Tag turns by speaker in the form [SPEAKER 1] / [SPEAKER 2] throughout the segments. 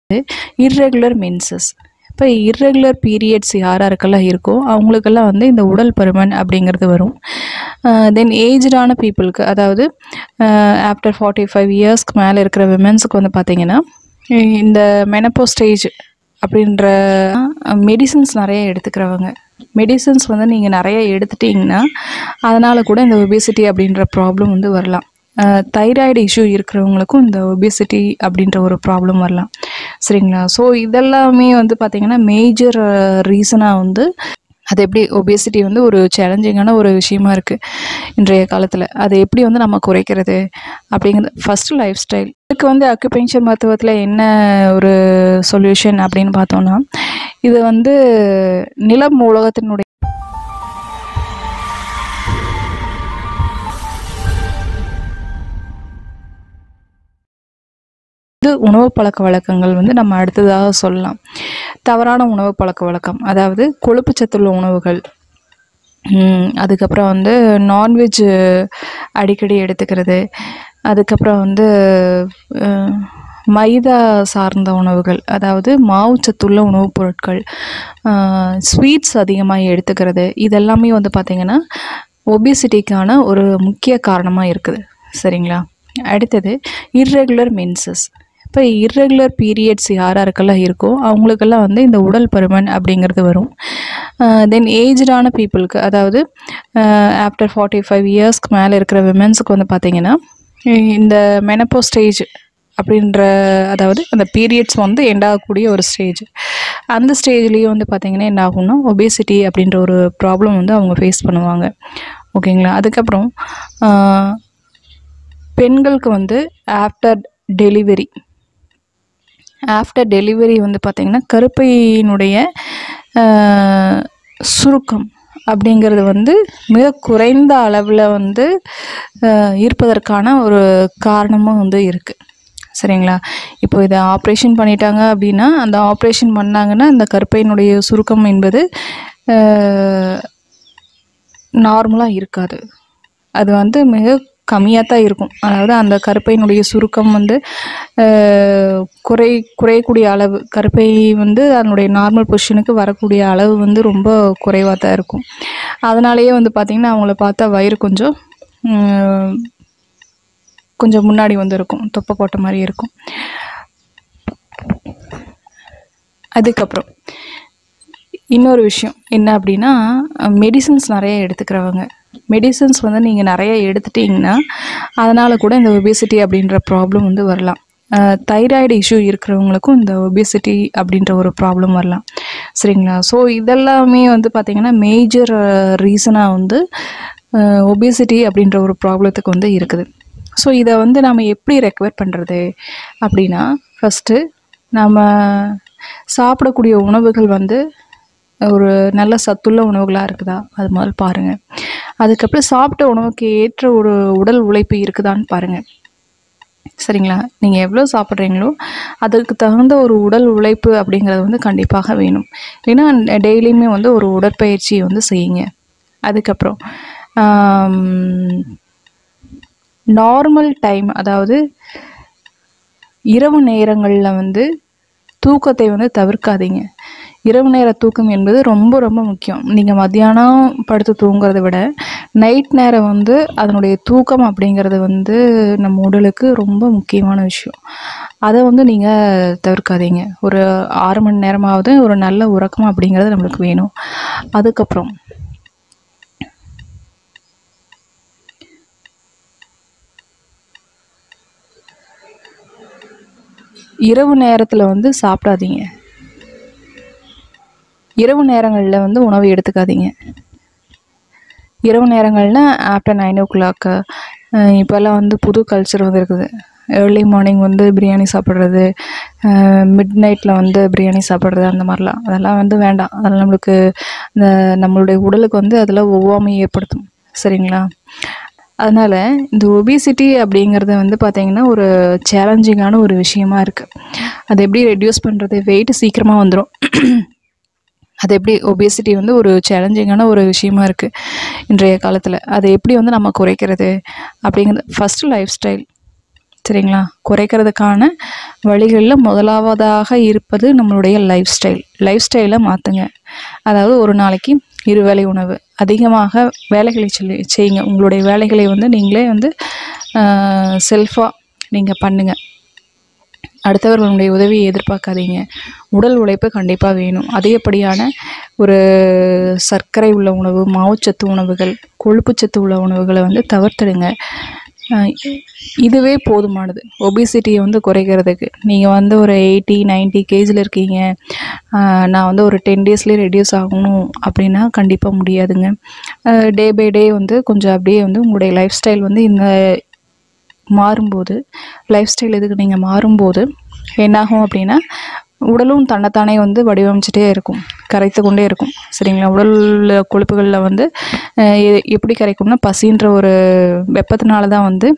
[SPEAKER 1] irregular menses இப்போ irregular periods யார் யாருக்கெல்லாம் இருக்கோ அவங்களுக்கெல்லாம் வந்து இந்த உடல் பருமன் அப்படிங்கிறது வரும் தென் ஏஜ்டான பீப்புளுக்கு அதாவது ஆஃப்டர் ஃபார்ட்டி ஃபைவ் இயர்ஸ்க்கு மேலே இருக்கிற விமென்ஸுக்கு வந்து பார்த்திங்கன்னா இந்த மெனப்போ ஸ்டேஜ் அப்படின்ற மெடிசின்ஸ் நிறைய எடுத்துக்கிறவங்க மெடிசின்ஸ் வந்து நீங்கள் நிறைய எடுத்துட்டிங்கன்னா அதனால் கூட இந்த ஒபிசிட்டி அப்படின்ற ப்ராப்ளம் வந்து வரலாம் தைராய்டு இஷ்யூ இருக்கிறவங்களுக்கும் இந்த ஒபிசிட்டி அப்படின்ற ஒரு ப்ராப்ளம் வரலாம் சரிங்களா ஸோ இதெல்லாமே வந்து பார்த்திங்கன்னா மேஜர் ரீசனாக வந்து அது எப்படி ஒபேசிட்டி வந்து ஒரு சேலஞ்சிங்கான ஒரு விஷயமா இருக்குது இன்றைய காலத்தில் அதை எப்படி வந்து நம்ம குறைக்கிறது அப்படிங்கிறது ஃபஸ்ட்டு லைஃப் ஸ்டைல் இதுக்கு வந்து அக்குபென்ஷன் மருத்துவத்தில் என்ன ஒரு சொல்யூஷன் அப்படின்னு பார்த்தோன்னா இது வந்து நிலம் உலகத்தினுடைய இது உணவு பழக்க வழக்கங்கள் வந்து நம்ம அடுத்ததாக சொல்லலாம் தவறான உணவு பழக்க வழக்கம் அதாவது கொழுப்பு சத்துள்ள உணவுகள் ம், அதுக்கப்புறம் வந்து நான்வெஜ் அடிக்கடி எடுத்துக்கிறது அதுக்கப்புறம் வந்து அஹ், மைதா சார்ந்த உணவுகள் அதாவது மாவுச்சத்துள்ள உணவுப் பொருட்கள் ஸ்வீட்ஸ் அதிகமாக எடுத்துக்கிறது இதெல்லாமே வந்து பார்த்திங்கன்னா ஒபிசிட்டிக்கான ஒரு முக்கிய காரணமாக இருக்குது சரிங்களா அடுத்தது இர்ரெகுலர் மென்சஸ் இப்போ இர்ரெகுலர் பீரியட்ஸ் யார் யாருக்கெல்லாம் இருக்கோ அவங்களுக்கெல்லாம் வந்து இந்த உடல் பருமன் அப்படிங்கிறது வரும் தென் ஏஜ்டான பீப்புளுக்கு அதாவது ஆஃப்டர் ஃபார்ட்டி ஃபைவ் இயர்ஸ்க்கு மேலே இருக்கிற விமென்ஸுக்கு வந்து பார்த்திங்கன்னா இந்த மெனப்போ ஸ்டேஜ் அப்படின்ற அதாவது அந்த பீரியட்ஸ் வந்து எண்ட் ஆகக்கூடிய ஒரு ஸ்டேஜ் அந்த ஸ்டேஜ்லேயும் வந்து பார்த்திங்கன்னா என்ன ஆகும்னா ஒபேசிட்டி அப்படின்ற ஒரு ப்ராப்ளம் வந்து அவங்க ஃபேஸ் பண்ணுவாங்க ஓகேங்களா அதுக்கப்புறம் ஆஹ், பெண்களுக்கு வந்து ஆஃப்டர் டெலிவரி ஆஃப்டர் டெலிவரி வந்து பார்த்திங்கன்னா கருப்பையினுடைய ஆஹ், சுருக்கம் அப்படிங்கிறது வந்து மிக குறைந்த அளவில் வந்து ஆஹ், இருப்பதற்கான ஒரு காரணமும் வந்து இருக்குது சரிங்களா இப்போ இதை ஆப்ரேஷன் பண்ணிட்டாங்க அப்படின்னா அந்த ஆப்ரேஷன் பண்ணாங்கன்னா அந்த கருப்பையினுடைய சுருக்கம் என்பது நார்மலாக இருக்காது அது வந்து மிக கம்மியாக தான் இருக்கும் அதாவது அந்த கருப்பையினுடைய சுருக்கம் வந்து ஆஹ், குறை குறையக்கூடிய அளவு கருப்பை வந்து அதனுடைய நார்மல் பொசிஷனுக்கு வரக்கூடிய அளவு வந்து ரொம்ப குறைவாக தான் இருக்கும் அதனாலேயே வந்து பார்த்திங்கன்னா அவங்கள பார்த்தா வயிறு கொஞ்சம் உம், கொஞ்சம் முன்னாடி வந்து இருக்கும் தொப்பை போட்ட மாதிரி இருக்கும் அதுக்கப்புறம் இன்னொரு விஷயம் என்ன அப்படின்னா மெடிசின்ஸ் நிறைய எடுத்துக்கிறவங்க மெடிசின்ஸ் வந்து நீங்கள் நிறைய எடுத்துட்டிங்கன்னா அதனால் கூட இந்த ஒபேசிட்டி அப்படின்ற ப்ராப்ளம் வந்து வரலாம் தைராய்டு இஷ்யூ இருக்கிறவங்களுக்கும் இந்த ஒபேசிட்டி அப்படின்ற ஒரு ப்ராப்ளம் வரலாம் சரிங்களா ஸோ இதெல்லாமே வந்து பார்த்திங்கன்னா மேஜர் ரீசனாக வந்து ஒபேசிட்டி அப்படின்ற ஒரு ப்ராப்ளத்துக்கு வந்து இருக்குது ஸோ இதை வந்து நம்ம எப்படி ரெக்கவர் பண்ணுறது அப்படின்னா ஃபஸ்ட்டு நம்ம சாப்பிடக்கூடிய உணவுகள் வந்து ஒரு நல்ல சத்துள்ள உணவுகளாக இருக்குதா அது முதல்ல பாருங்கள் அதுக்கப்புறம் சாப்பிட்ட உணவுக்கு ஏற்ற ஒரு உடல் உழைப்பு இருக்குதான்னு பாருங்கள் சரிங்களா நீங்கள் எவ்வளோ சாப்பிட்றீங்களோ அதுக்கு தகுந்த ஒரு உடல் உழைப்பு அப்படிங்கிறது வந்து கண்டிப்பாக வேணும் ஏன்னா டெய்லியுமே வந்து ஒரு உடற்பயிற்சி வந்து செய்யுங்க அதுக்கப்புறம் நார்மல் டைம் அதாவது இரவு நேரங்களில் வந்து தூக்கத்தை வந்து தவிர்க்காதீங்க இரவு நேர தூக்கம் என்பது ரொம்ப ரொம்ப முக்கியம் நீங்கள் மத்தியானம் படுத்து தூங்குறதை விட நைட் நேரம் வந்து அதனுடைய தூக்கம் அப்படிங்கிறது வந்து நம்ம உடலுக்கு ரொம்ப முக்கியமான விஷயம் அதை வந்து நீங்கள் தவிர்க்காதீங்க ஒரு ஆறு மணி நேரமாவது ஒரு நல்ல உறக்கம் அப்படிங்கிறது நம்மளுக்கு வேணும் அதுக்கப்புறம் இரவு நேரத்தில் வந்து சாப்பிடாதீங்க இரவு நேரங்களில் வந்து உணவு எடுத்துக்காதீங்க இரவு நேரங்களில் ஆஃப்டர் நைன் ஓ கிளாக்கு இப்போல்லாம் வந்து புது கல்ச்சர் வந்து இருக்குது ஏர்லி மார்னிங் வந்து பிரியாணி சாப்பிட்றது மிட் நைட்டில் வந்து பிரியாணி சாப்பிட்றது அந்த மாதிரிலாம் அதெல்லாம் வந்து வேண்டாம் அதெல்லாம் நம்மளுக்கு இந்த நம்மளுடைய உடலுக்கு வந்து அதில் ஒவ்வாமை ஏற்படுத்தும் சரிங்களா அதனால் இந்த ஒபிசிட்டி அப்படிங்கிறது வந்து பார்த்திங்கன்னா ஒரு சேலஞ்சிங்கான ஒரு விஷயமா இருக்குது அது எப்படி ரெடியூஸ் பண்ணுறது வெயிட் சீக்கிரமாக வந்துடும் அது எப்படி ஒபேசிட்டி வந்து ஒரு சேலஞ்சிங்கான ஒரு விஷயமா இருக்குது இன்றைய காலத்தில் அதை எப்படி வந்து நம்ம குறைக்கிறது அப்படிங்கிறது ஃபஸ்ட்டு லைஃப் ஸ்டைல் சரிங்களா குறைக்கிறதுக்கான வழிகளில் முதலாவதாக இருப்பது நம்மளுடைய லைஃப் ஸ்டைல் லைஃப் ஸ்டைலை மாற்றுங்க அதாவது ஒரு நாளைக்கு இரு வேளை உணவு அதிகமாக வேலைகளை சொல்லி செய்யுங்க உங்களுடைய வேலைகளை வந்து நீங்களே வந்து செல்ஃபாக நீங்கள் பண்ணுங்கள் அடுத்தவர்களுடைய உதவியை எதிர்பார்க்காதீங்க உடல் உழைப்பு கண்டிப்பாக வேணும் அதிகப்படியான ஒரு சர்க்கரை உள்ள உணவு மாவுச்சத்து உணவுகள் கொழுப்புச்சத்து உள்ள உணவுகளை வந்து தவிர்த்துடுங்க அஹ் இதுவே போதுமானது ஒபிசிட்டியை வந்து குறைக்கிறதுக்கு நீங்கள் வந்து ஒரு எயிட்டி நைன்ட்டி கேஜில் இருக்கீங்க அஹ் நான் வந்து ஒரு டென் டேஸ்லேயே ரெடியூஸ் ஆகணும் அப்படின்னா கண்டிப்பாக முடியாதுங்க டே பை டே வந்து கொஞ்சம் அப்படியே வந்து உங்களுடைய லைஃப் ஸ்டைல் வந்து இந்த மாறும்போது லைஃப் ஸ்டைல் இதுக்கு நீங்கள் மாறும்போது என்னாகும் அப்படின்னா உடலும் தன்னைத்தானே வந்து வடிவமைச்சிட்டே இருக்கும் கரைத்து கொண்டே இருக்கும் சரிங்களா உடல் கொழுப்புகளில் வந்து அஹ் எ- எப்படி கரைக்கும்னா பசின்ற ஒரு வெப்பத்தினால தான் வந்து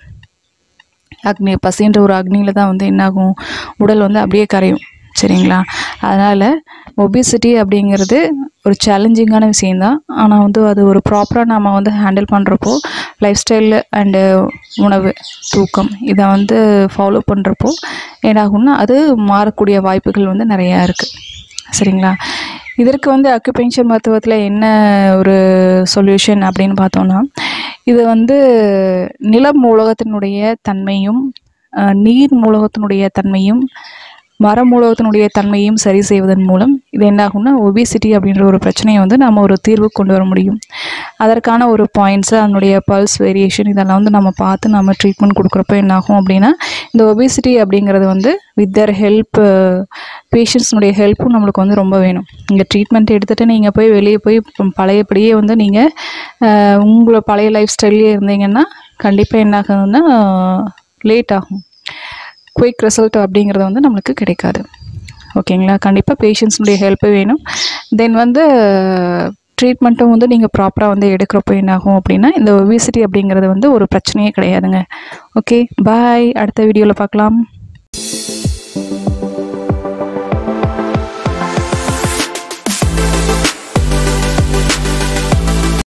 [SPEAKER 1] அக்னி பசின்ற ஒரு அக்னியில் தான் வந்து என்னாகும் உடல் வந்து அப்படியே கரையும் சரிங்களா அதனால் ஒபிசிட்டி அப்படிங்கிறது ஒரு சேலஞ்சிங்கான விஷயந்தான் ஆனால் வந்து அது ஒரு ப்ராப்பராக நாம் வந்து ஹேண்டில் பண்ணுறப்போ லைஃப் ஸ்டைல் அண்டு உணவு தூக்கம் இதை வந்து ஃபாலோ பண்ணுறப்போ என்னாகும்னா அது மாறக்கூடிய வாய்ப்புகள் வந்து நிறையா இருக்குது சரிங்களா இதற்கு வந்து அக்குபென்ஷன் மருத்துவத்தில் என்ன ஒரு சொல்யூஷன் அப்படின்னு பார்த்தோன்னா இது வந்து நில மூலகத்தினுடைய தன்மையும் அஹ், நீர் மூலகத்தினுடைய தன்மையும் மர மூலகத்தினுடைய தன்மையும் சரி செய்வதன் மூலம் இது என்னாகும்னா ஒபிசிட்டி அப்படின்ற ஒரு பிரச்சனையை வந்து நம்ம ஒரு தீர்வு கொண்டு வர முடியும் அதற்கான ஒரு பாயிண்ட்ஸு அதனுடைய பல்ஸ் வேரியேஷன் இதெல்லாம் வந்து நம்ம பார்த்து நம்ம ட்ரீட்மெண்ட் கொடுக்குறப்ப என்னாகும் அப்படின்னா இந்த ஒபிசிட்டி அப்படிங்கிறது வந்து வித் தர் ஹெல்ப் பேஷண்ட்ஸ்னுடைய ஹெல்ப்பும் நம்மளுக்கு வந்து ரொம்ப வேணும் இங்கே ட்ரீட்மெண்ட் எடுத்துகிட்டு நீங்கள் போய் வெளியே போய் ப- பழையபடியே வந்து நீங்கள் உங்களை பழைய லைஃப் ஸ்டைல்லே இருந்தீங்கன்னா கண்டிப்பாக என்ன ஆகுதுன்னா லேட் ஆகும் குயிக் ரிசல்ட் அப்படிங்கிறது வந்து நம்மளுக்கு கிடைக்காது ஓகேங்களா கண்டிப்பாக பேஷண்ட்ஸுடைய ஹெல்ப்பு வேணும் தென் வந்து ட்ரீட்மெண்ட்டும் வந்து நீங்கள் ப்ராப்பராக வந்து எடுக்கிறப்போ என்னாகும் அப்படின்னா இந்த ஒபிசிட்டி அப்படிங்கிறது வந்து ஒரு பிரச்சனையே கிடையாதுங்க ஓகே பாய் அடுத்த வீடியோவில் பார்க்கலாம்